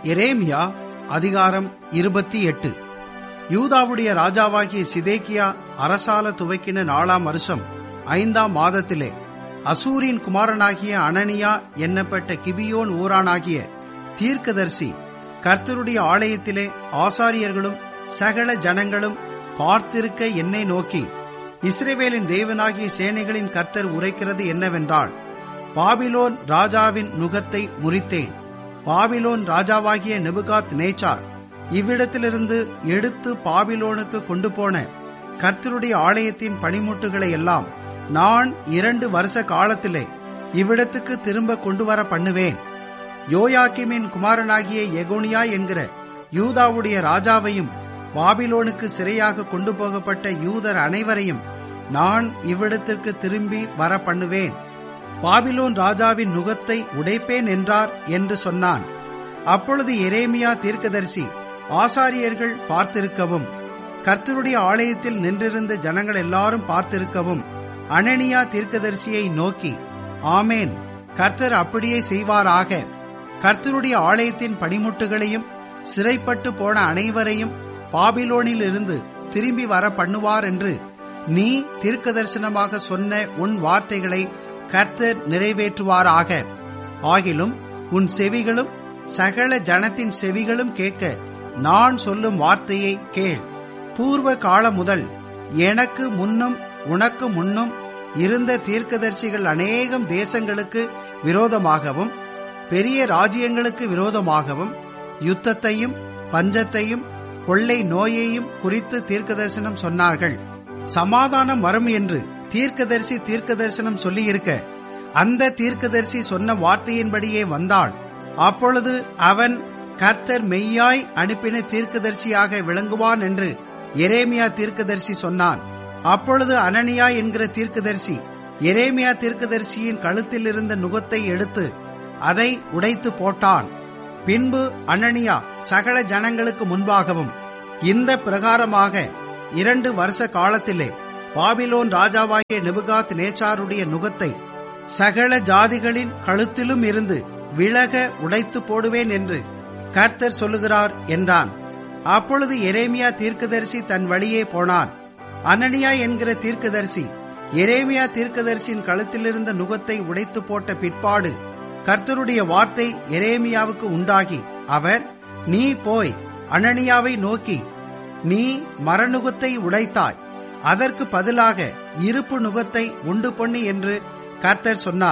எரேமியா அதிகாரம் இருபத்தி எட்டு யூதாவுடைய ராஜாவாகிய சிதேக்கியா அரசால துவக்கின நாலாம் வருஷம் ஐந்தாம் மாதத்திலே அசூரின் குமாரனாகிய அனனியா என்னப்பட்ட கிபியோன் ஊரானாகிய தீர்க்கதர்சி கர்த்தருடைய ஆலயத்திலே ஆசாரியர்களும் சகல ஜனங்களும் பார்த்திருக்க என்னை நோக்கி இஸ்ரேவேலின் தேவனாகிய சேனைகளின் கர்த்தர் உரைக்கிறது என்னவென்றால் பாபிலோன் ராஜாவின் நுகத்தை முறித்தேன் பாபிலோன் ராஜாவாகிய நெபுகாத் நேச்சார் இவ்விடத்திலிருந்து எடுத்து பாபிலோனுக்கு கொண்டு போன கர்த்தருடைய ஆலயத்தின் பணிமுட்டுகளை எல்லாம் நான் இரண்டு வருஷ காலத்திலே இவ்விடத்துக்கு திரும்ப கொண்டு வர பண்ணுவேன் யோயாக்கிமின் குமாரனாகிய எகோனியா என்கிற யூதாவுடைய ராஜாவையும் பாபிலோனுக்கு சிறையாக கொண்டு போகப்பட்ட யூதர் அனைவரையும் நான் இவ்விடத்திற்கு திரும்பி வர பண்ணுவேன் பாபிலோன் ராஜாவின் நுகத்தை உடைப்பேன் என்றார் என்று சொன்னான் அப்பொழுது எரேமியா தீர்க்கதரிசி ஆசாரியர்கள் பார்த்திருக்கவும் கர்த்தருடைய ஆலயத்தில் நின்றிருந்த ஜனங்கள் எல்லாரும் பார்த்திருக்கவும் அனனியா தீர்க்கதரிசியை நோக்கி ஆமேன் கர்த்தர் அப்படியே செய்வாராக கர்த்தருடைய ஆலயத்தின் பணிமுட்டுகளையும் சிறைப்பட்டு போன அனைவரையும் பாபிலோனில் இருந்து திரும்பி வர பண்ணுவார் என்று நீ தீர்க்க தரிசனமாக சொன்ன உன் வார்த்தைகளை கர்த்தர் நிறைவேற்றுவாராக ஆகிலும் உன் செவிகளும் சகல ஜனத்தின் செவிகளும் கேட்க நான் சொல்லும் வார்த்தையை கேள் பூர்வ காலம் முதல் எனக்கு முன்னும் உனக்கு முன்னும் இருந்த தீர்க்கதரிசிகள் அநேகம் தேசங்களுக்கு விரோதமாகவும் பெரிய ராஜ்யங்களுக்கு விரோதமாகவும் யுத்தத்தையும் பஞ்சத்தையும் கொள்ளை நோயையும் குறித்து தீர்க்கதரிசனம் சொன்னார்கள் சமாதானம் வரும் என்று தீர்க்கதரிசி தீர்க்கதரிசனம் சொல்லியிருக்க அந்த தீர்க்கதரிசி சொன்ன வார்த்தையின்படியே வந்தாள் அப்பொழுது அவன் கர்த்தர் மெய்யாய் அனுப்பின தீர்க்கதரிசியாக விளங்குவான் என்று எரேமியா தீர்க்கதரிசி சொன்னான் அப்பொழுது அனனியா என்கிற தீர்க்கதரிசி எரேமியா தீர்க்கதரிசியின் கழுத்தில் இருந்த நுகத்தை எடுத்து அதை உடைத்து போட்டான் பின்பு அனனியா சகல ஜனங்களுக்கு முன்பாகவும் இந்த பிரகாரமாக இரண்டு வருஷ காலத்திலே பாபிலோன் ராஜாவாகிய நெபுகாத் நேச்சாருடைய நுகத்தை சகல ஜாதிகளின் கழுத்திலும் இருந்து விலக உடைத்து போடுவேன் என்று கர்த்தர் சொல்லுகிறார் என்றான் அப்பொழுது எரேமியா தீர்க்கதரிசி தன் வழியே போனான் அனனியா என்கிற தீர்க்கதரிசி எரேமியா தீர்க்கதரிசியின் கழுத்திலிருந்த நுகத்தை உடைத்து போட்ட பிற்பாடு கர்த்தருடைய வார்த்தை எரேமியாவுக்கு உண்டாகி அவர் நீ போய் அனனியாவை நோக்கி நீ மரநுகத்தை உடைத்தாய் அதற்கு பதிலாக இருப்பு நுகத்தை உண்டு பண்ணி என்று கர்த்தர் சொன்னார்